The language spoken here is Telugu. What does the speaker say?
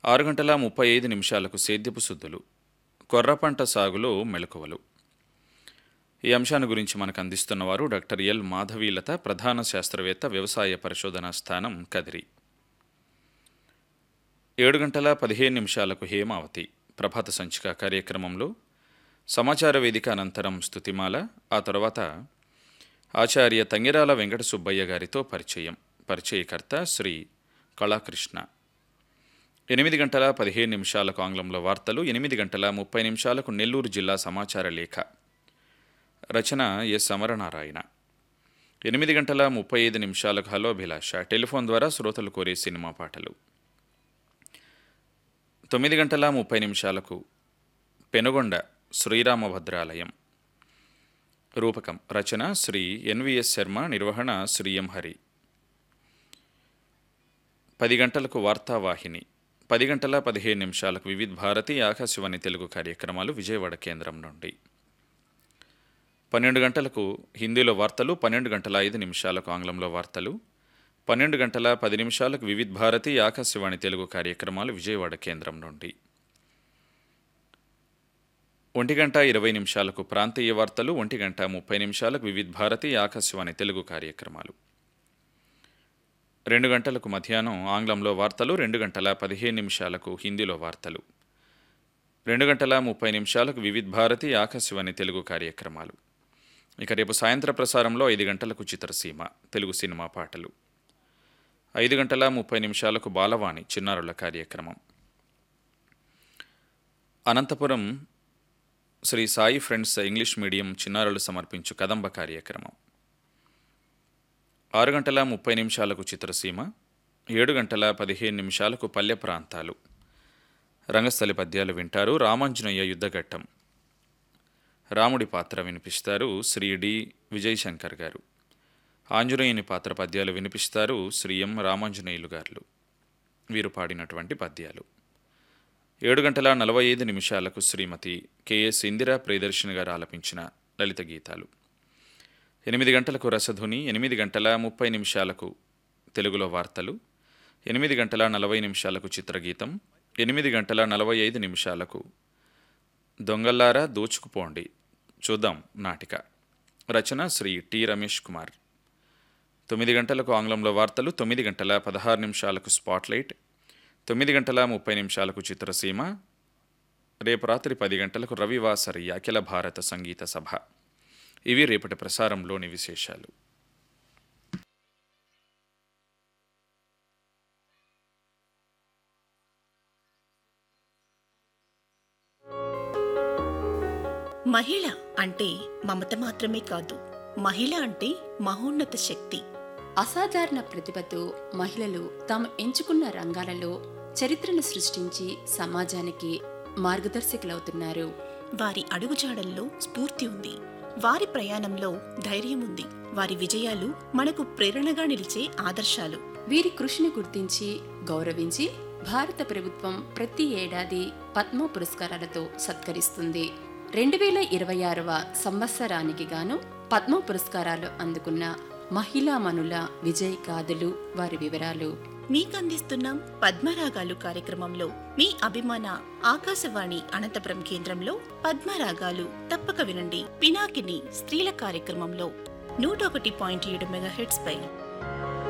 ఆరు గంటల ముప్పై ఐదు నిమిషాలకు సేద్యపు శుద్ధులు కొర్ర పంట సాగులో మెళకువలు ఈ అంశాన్ని గురించి మనకు అందిస్తున్నవారు డాక్టర్ ఎల్ మాధవీలత ప్రధాన శాస్త్రవేత్త వ్యవసాయ పరిశోధనా స్థానం కదిరి ఏడు గంటల పదిహేను నిమిషాలకు హేమావతి ప్రభాత సంచిక కార్యక్రమంలో సమాచార వేదిక అనంతరం స్తుతిమాల ఆ తర్వాత ఆచార్య తంగిరాల వెంకట సుబ్బయ్య గారితో పరిచయం పరిచయకర్త శ్రీ కళాకృష్ణ ఎనిమిది గంటల పదిహేను నిమిషాలకు ఆంగ్లంలో వార్తలు ఎనిమిది గంటల ముప్పై నిమిషాలకు నెల్లూరు జిల్లా సమాచార లేఖ రచన ఎస్ సమరనారాయణ ఎనిమిది గంటల ముప్పై ఐదు నిమిషాలకు హలో అభిలాష టెలిఫోన్ ద్వారా శ్రోతలు కోరే సినిమా పాటలు తొమ్మిది గంటల ముప్పై నిమిషాలకు పెనుగొండ శ్రీరామభద్రాలయం రూపకం రచన శ్రీ ఎన్విఎస్ శర్మ నిర్వహణ శ్రీ ఎం హరి పది గంటలకు వార్తావాహిని పది గంటల పదిహేను నిమిషాలకు వివిధ భారతి ఆకాశవాణి తెలుగు కార్యక్రమాలు విజయవాడ కేంద్రం నుండి పన్నెండు గంటలకు హిందీలో వార్తలు పన్నెండు గంటల ఐదు నిమిషాలకు ఆంగ్లంలో వార్తలు పన్నెండు గంటల పది నిమిషాలకు వివిధ భారతి ఆకాశవాణి తెలుగు కార్యక్రమాలు విజయవాడ కేంద్రం నుండి ఒంటి గంట ఇరవై నిమిషాలకు ప్రాంతీయ వార్తలు ఒంటి గంట ముప్పై నిమిషాలకు వివిధ భారతి ఆకాశవాణి తెలుగు కార్యక్రమాలు రెండు గంటలకు మధ్యాహ్నం ఆంగ్లంలో వార్తలు రెండు గంటల పదిహేను నిమిషాలకు హిందీలో వార్తలు రెండు గంటల ముప్పై నిమిషాలకు వివిధ భారతి ఆకాశవాణి తెలుగు కార్యక్రమాలు ఇక రేపు సాయంత్ర ప్రసారంలో ఐదు గంటలకు చిత్రసీమ తెలుగు సినిమా పాటలు ఐదు గంటల ముప్పై నిమిషాలకు బాలవాణి చిన్నారుల కార్యక్రమం Anantapur Sri Sai friends English medium చిన్నారులు సమర్పించు కదంబ కార్యక్రమం ఆరు గంటల ముప్పై నిమిషాలకు చిత్రసీమ ఏడు గంటల పదిహేను నిమిషాలకు పల్లె ప్రాంతాలు రంగస్థలి పద్యాలు వింటారు రామాంజనేయ యుద్ధఘట్టం రాముడి పాత్ర వినిపిస్తారు శ్రీ డి విజయశంకర్ గారు ఆంజనేయుని పాత్ర పద్యాలు వినిపిస్తారు శ్రీ ఎం రామాంజనేయులు గారు వీరు పాడినటువంటి పద్యాలు ఏడు గంటల నలభై ఐదు నిమిషాలకు శ్రీమతి కెఎస్ ఇందిరా ప్రియదర్శిని గారు ఆలపించిన లలిత గీతాలు ఎనిమిది గంటలకు రసధుని ఎనిమిది గంటల ముప్పై నిమిషాలకు తెలుగులో వార్తలు ఎనిమిది గంటల నలభై నిమిషాలకు చిత్రగీతం ఎనిమిది గంటల నలభై ఐదు నిమిషాలకు దొంగల్లారా దోచుకుపోండి చూద్దాం నాటిక రచన శ్రీ టి రమేష్ కుమార్ తొమ్మిది గంటలకు ఆంగ్లంలో వార్తలు తొమ్మిది గంటల పదహారు నిమిషాలకు స్పాట్లైట్ తొమ్మిది గంటల ముప్పై నిమిషాలకు చిత్రసీమ రేపు రాత్రి పది గంటలకు రవివాసరి అఖిల భారత సంగీత సభ ఇవి రేపటి ప్రసారంలోని విశేషాలు మహిళ అంటే మమత మాత్రమే కాదు మహిళ అంటే మహోన్నత శక్తి అసాధారణ ప్రతిభతో మహిళలు తాము ఎంచుకున్న రంగాలలో చరిత్రను సృష్టించి సమాజానికి మార్గదర్శకులవుతున్నారు వారి అడుగుజాడల్లో స్ఫూర్తి ఉంది వారి ప్రయాణంలో ధైర్యం ఉంది వారి విజయాలు మనకు ప్రేరణగా నిలిచే ఆదర్శాలు వీరి కృషిని గుర్తించి గౌరవించి భారత ప్రభుత్వం ప్రతి ఏడాది పద్మ పురస్కారాలతో సత్కరిస్తుంది రెండు వేల ఇరవై ఆరవ సంవత్సరానికి గాను పద్మ పురస్కారాలు అందుకున్న మహిళామణుల విజయ్ గాథలు వారి వివరాలు మీకందిస్తున్నాం పద్మరాగాలు కార్యక్రమంలో మీ అభిమాన ఆకాశవాణి అనంతపురం కేంద్రంలో పద్మరాగాలు తప్పక వినండి పినాకిని స్త్రీల కార్యక్రమంలో నూట ఒకటి పాయింట్ ఏడు మెగాహెట్స్ పై